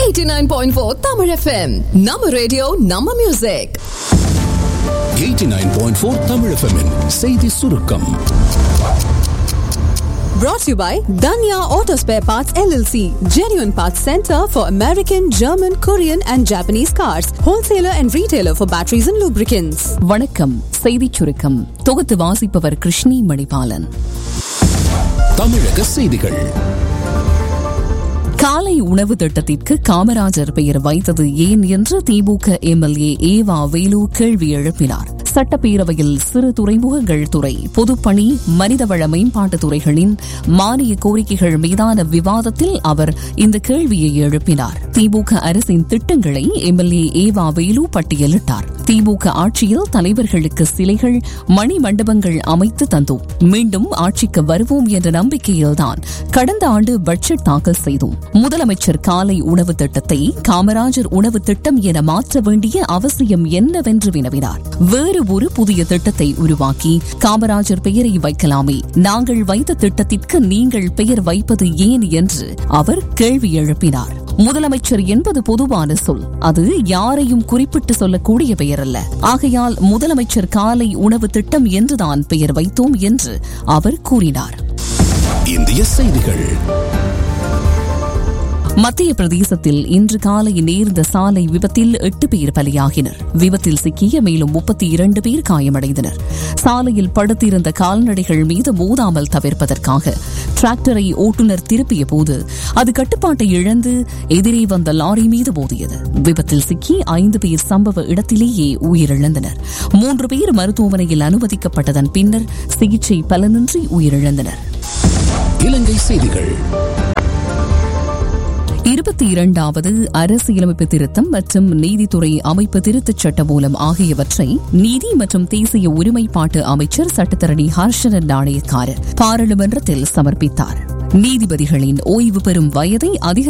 89.4 Tamil FM. நம்ம radio நம்ம music 89.4 Tamil FM -இன் செய்தி சுருக்கம் brought to you by Danya Auto Spare Parts LLC, genuine parts center for American, German, Korean and Japanese cars, wholesaler and retailer for batteries and lubricants. வணக்கம் செய்திச் சுருக்கம் தொகுத்து வாசிப்பவர் கிருஷ்ணி மணிபாலன் தமிழக செய்திகள் காலை உணவு திட்டத்திற்கு காமராஜர் பெயர் வைத்தது ஏன் என்று திமுக எம்எல்ஏ ஏவா வேலு கேள்வி எழுப்பினார் சட்டப்பேரவையில் சிறு துறைமுகங்கள் துறை பொதுப்பணி மனிதவள மேம்பாட்டுத் துறைகளின் மானிய கோரிக்கைகள் மீதான விவாதத்தில் அவர் இந்த கேள்வியை எழுப்பினார் திமுக அரசின் திட்டங்களை எம்எல்ஏ ஏவா வேலு பட்டியலிட்டார் திமுக ஆட்சியில் தலைவர்களுக்கு சிலைகள் மணி மண்டபங்கள் அமைத்து தந்தோம் மீண்டும் ஆட்சிக்கு வருவோம் என்ற நம்பிக்கையில்தான் கடந்த ஆண்டு பட்ஜெட் தாக்கல் செய்தோம் முதலமைச்சர் காலை உணவு திட்டத்தை காமராஜர் உணவு திட்டம் என மாற்ற வேண்டிய அவசியம் என்னவென்று வினவினார் வேறு ஒரு புதிய திட்டத்தை உருவாக்கி காமராஜர் பெயரை வைக்கலாமே நாங்கள் வைத்த திட்டத்திற்கு நீங்கள் பெயர் வைப்பது ஏன் என்று அவர் கேள்வி எழுப்பினார் முதலமைச்சர் என்பது பொதுவான சொல் அது யாரையும் குறிப்பிட்டு சொல்லக்கூடிய பெயர் அல்ல ஆகையால் முதலமைச்சர் காலை உணவு திட்டம் என்றுதான் பெயர் வைத்தோம் என்று அவர் கூறினார் இந்திய செய்திகள் மத்திய பிரதேசத்தில் இன்று காலை நேர்ந்த சாலை விபத்தில் எட்டு பேர் பலியாகினர் விபத்தில் சிக்கிய மேலும் முப்பத்தி இரண்டு பேர் காயமடைந்தனர் சாலையில் படுத்திருந்த கால்நடைகள் மீது மோதாமல் தவிர்ப்பதற்காக டிராக்டரை ஓட்டுநர் திருப்பிய போது அது கட்டுப்பாட்டை இழந்து எதிரே வந்த லாரி மீது மோதியது விபத்தில் சிக்கி ஐந்து பேர் சம்பவ இடத்திலேயே உயிரிழந்தனர் மூன்று பேர் மருத்துவமனையில் அனுமதிக்கப்பட்டதன் பின்னர் சிகிச்சை பலனின்றி உயிரிழந்தனர் இலங்கை செய்திகள் இருபத்தி இரண்டாவது அரசியலமைப்பு திருத்தம் மற்றும் நீதித்துறை அமைப்பு திருத்தச் சட்ட மூலம் ஆகியவற்றை நீதி மற்றும் தேசிய ஒருமைப்பாட்டு அமைச்சர் சட்டத்தரணி ஹர்ஷனன் நாணயக்காரர் பாராளுமன்றத்தில் சமர்ப்பித்தார் நீதிபதிகளின் ஓய்வு பெறும் வயதை அதிக